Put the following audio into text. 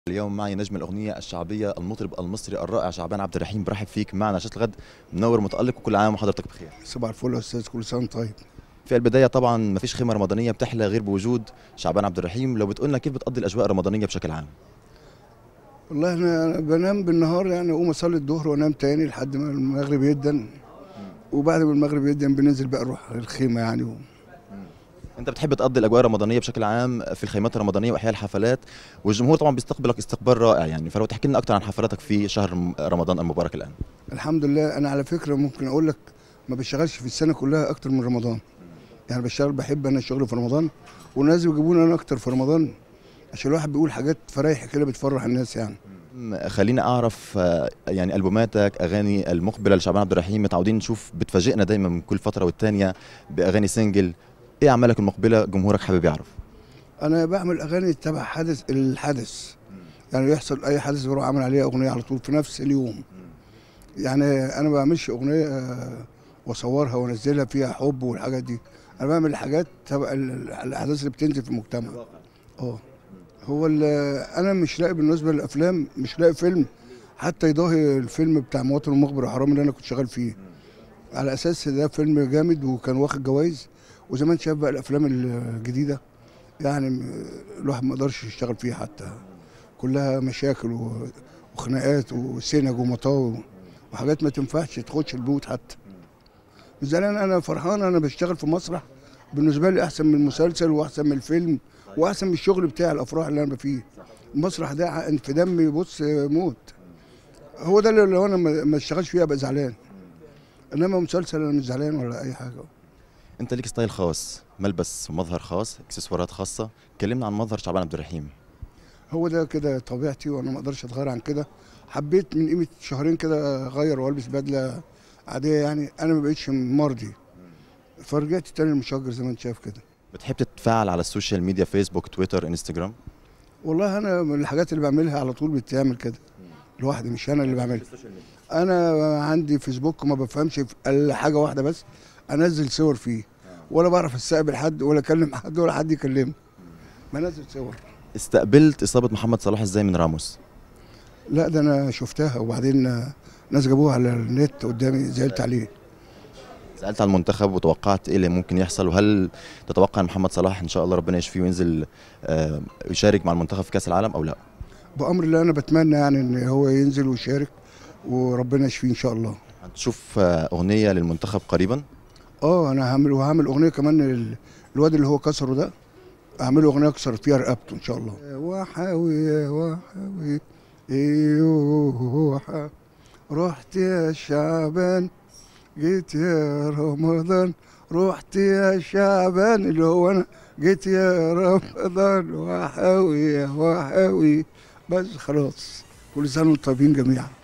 اليوم معي نجم الأغنية الشعبية المطرب المصري الرائع شعبان عبد الرحيم برحب فيك معنا شاشة الغد منور متألق وكل عام وحضرتك بخير صباح الفل يا استاذ كل سنه وأنت طيب في البداية طبعا ما فيش خيمة رمضانية بتحلى غير بوجود شعبان عبد الرحيم لو بتقولنا كيف بتقضي الأجواء الرمضانية بشكل عام والله انا بنام بالنهار يعني اقوم اصلي الظهر وانام تاني لحد ما المغرب يدن وبعد ما المغرب يدن بننزل بقى نروح الخيمه يعني و... أنت بتحب تقضي الأجواء الرمضانية بشكل عام في الخيمات الرمضانية وأحياء الحفلات والجمهور طبعا بيستقبلك استقبال رائع يعني فلو تحكي لنا أكثر عن حفلاتك في شهر رمضان المبارك الآن الحمد لله انا على فكره ممكن اقول لك ما بشتغلش في السنه كلها اكتر من رمضان يعني بشتغل بحب انا الشغل في رمضان والناس بيجيبوني انا اكتر في رمضان عشان الواحد بيقول حاجات فرايح كده بتفرح الناس يعني م- خلينا أعرف آه، يعني ألبوماتك أغاني المقبلة لشعبان عبد الرحيم متعودين نشوف بتفاجئنا دايما من كل فترة والتانية بأغاني سنجل إيه أعمالك المقبلة جمهورك حابب يعرف انا بعمل اغاني تبع حدث الحدث يعني يحصل اي حدث بروح اعمل عليها اغنيه على طول في نفس اليوم يعني انا ما بعملش اغنيه آه، واصورها وانزلها فيها حب والحاجات دي انا بعمل حاجات تبع ال- الاحداث اللي بتنزل في المجتمع اه هو ال- انا مش لاقي بالنسبه للافلام مش لاقي فيلم حتى يضاهي الفيلم بتاع مواطن المخبر حرام اللي انا كنت شغال فيه على اساس ده فيلم جامد وكان واخد جوائز وزمان شاف بقى الافلام الجديده يعني م- الواحد ما يقدرش يشتغل فيها حتى كلها مشاكل و- وخناقات وسنج ومطاوي وحاجات ما تنفعش تخش البيوت حتى زمان انا فرحان انا بشتغل في مسرح بالنسبه لي احسن من المسلسل واحسن من الفيلم واحسن من الشغل بتاع الافراح اللي انا فيه المسرح ده ع- في دمي بص موت هو ده اللي لو انا ما ما اشتغلش فيه ابقى زعلان انما مسلسل انا مش زعلان ولا اي حاجه انت ليك ستايل خاص ملبس ومظهر خاص اكسسوارات خاصه كلمنا عن مظهر شعبان عبد الرحيم هو ده كده طبيعتي وانا ما اقدرش اتغير عن كده حبيت من قيمه شهرين كده اغير والبس بدله عاديه يعني انا ما بقتش مرضي فرجعت تاني المشجر زي ما انت شايف كده بتحب تتفاعل على السوشيال ميديا فيسبوك تويتر انستجرام والله انا من الحاجات اللي بعملها على طول بتعمل كده لوحدي مش انا اللي بعملها انا عندي فيسبوك ما بفهمش في الا حاجه واحده بس انزل صور فيه ولا بعرف استقبل حد ولا اكلم حد ولا حد يكلمني بنزل صور استقبلت اصابه محمد صلاح ازاي من راموس لا ده انا شفتها وبعدين ناس جابوها على النت قدامي زعلت عليه سالت عن المنتخب وتوقعت ايه اللي ممكن يحصل وهل تتوقع ان محمد صلاح ان شاء الله ربنا يشفيه وينزل آه، يشارك مع المنتخب في كاس العالم او لا بامر الله انا بتمنى يعني ان هو ينزل ويشارك وربنا يشفيه ان شاء الله هتشوف آه، اغنيه للمنتخب قريبا اه انا هعمل وهعمل اغنيه كمان ال- الواد اللي هو كسره ده اعمل اغنيه اكسر فيها رقبته ان شاء الله وحاوي يا وحاوي ايوه رحت يا شعبان جيت يا رمضان رحت يا شعبان اللي هو انا جيت يا رمضان وحاوي يا وحاوي بس خلاص كل سنه وانتم طيبين جميعا